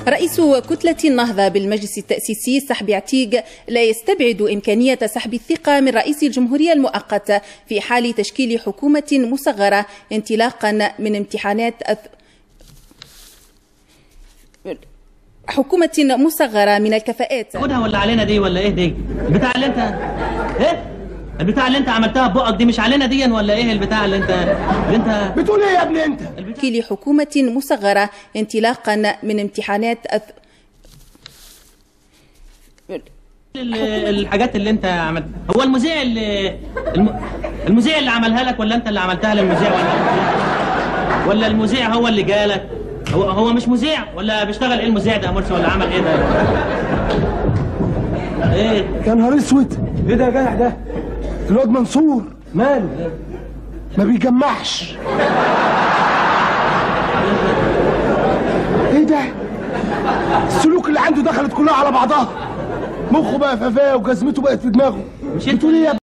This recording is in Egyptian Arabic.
رئيس كتلة النهضة بالمجلس التأسيسي سحب عتيق لا يستبعد إمكانية سحب الثقة من رئيس الجمهورية المؤقت في حال تشكيل حكومة مصغرة انطلاقا من امتحانات حكومة مصغرة من الكفاءات خدها ولا علينا دي ولا ايه دي البتاع اللي انت ايه البتاع اللي انت عملتها ببقك دي مش علينا دي ولا ايه البتاع اللي انت اللي انت بتقول ايه يا ابني انت تشكيل حكومة مصغرة انطلاقا من امتحانات ال- الحاجات اللي انت عملت هو المذيع اللي الم... المذيع اللي عملها لك ولا انت اللي عملتها للمذيع ولا المذيع ولا المذيع هو اللي جالك هو هو مش مذيع ولا بيشتغل ايه المذيع ده يا مرسي ولا عمل ايه ده ايه يا نهار اسود ايه ده يا جدع ده الواد منصور ماله ما بيجمعش ايه ده السلوك اللي عنده دخلت كلها على بعضها مخه بقى ففاه وجزمته بقت في دماغه مش انت بتقول ايه يا